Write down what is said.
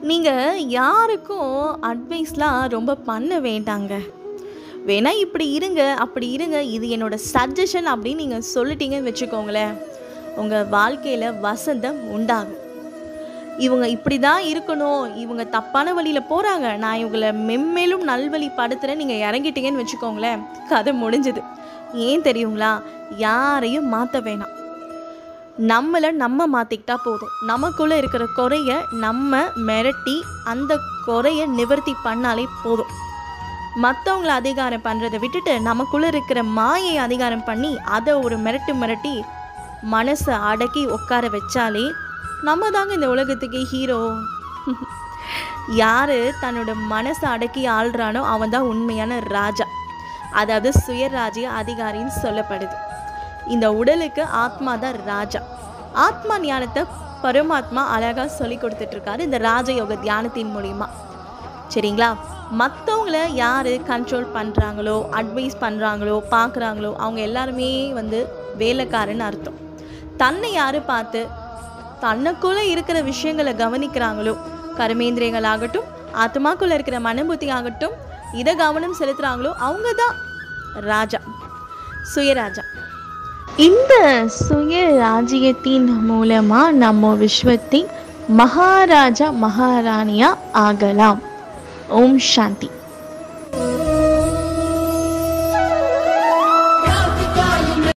நீங்கள் யாருக்கும் அட்வைஸ்லாம் ரொம்ப பண்ண வேண்டாங்க வேணா இப்படி இருங்க அப்படி இருங்க இது என்னோட சஜஷன் அப்படின்னு நீங்கள் சொல்லிட்டீங்கன்னு வச்சுக்கோங்களேன் உங்கள் வாழ்க்கையில் வசந்தம் உண்டாகும் இவங்க இப்படி தான் இருக்கணும் இவங்க தப்பான வழியில் போகிறாங்க நான் இவங்களை மென்மேலும் நல்வழி படுத்துகிறேன் நீங்கள் இறங்கிட்டீங்கன்னு வச்சுக்கோங்களேன் கதை முடிஞ்சுது ஏன் தெரியுங்களா யாரையும் மாற்ற வேணாம் நம்மளை நம்ம மாற்றிக்கிட்டா போதும் நமக்குள்ளே இருக்கிற குறைய நம்ம மிரட்டி அந்த குறைய நிவர்த்தி பண்ணாலே போதும் மற்றவங்கள அதிகாரம் பண்ணுறதை விட்டுட்டு நமக்குள்ளே இருக்கிற மாயை அதிகாரம் பண்ணி அதை ஒரு மிரட்டு மிரட்டி மனசை அடக்கி உட்கார வச்சாலே நம்ம தாங்க இந்த உலகத்துக்கு ஹீரோ யார் தன்னோட மனசை அடக்கி ஆள்றானோ அவன் தான் உண்மையான ராஜா அதாவது சுயராஜ்ய அதிகாரின்னு சொல்லப்படுது இந்த உடலுக்கு ஆத்மா தான் ராஜா ஆத்மா ஞானத்தை பரமாத்மா அழகாக சொல்லி கொடுத்துட்ருக்காரு இந்த ராஜயோக தியானத்தின் மூலிமா சரிங்களா மற்றவங்கள யார் கண்ட்ரோல் பண்ணுறாங்களோ அட்வைஸ் பண்ணுறாங்களோ பார்க்குறாங்களோ அவங்க எல்லாருமே வந்து வேலைக்காரன்னு அர்த்தம் தன்னை யார் பார்த்து தன்னுக்குள்ளே இருக்கிற விஷயங்களை கவனிக்கிறாங்களோ கர்மேந்திரியங்கள் ஆகட்டும் ஆத்மாக்குள்ளே இருக்கிற மனபுத்தி ஆகட்டும் இதை கவனம் செலுத்துகிறாங்களோ அவங்க தான் ராஜா சுயராஜா இந்த சுய ராஜ்யத்தின் மூலமாக நம்ம விஸ்வத்தின் மகாராஜா மகாராணியா ஆகலாம் ஓம் சாந்தி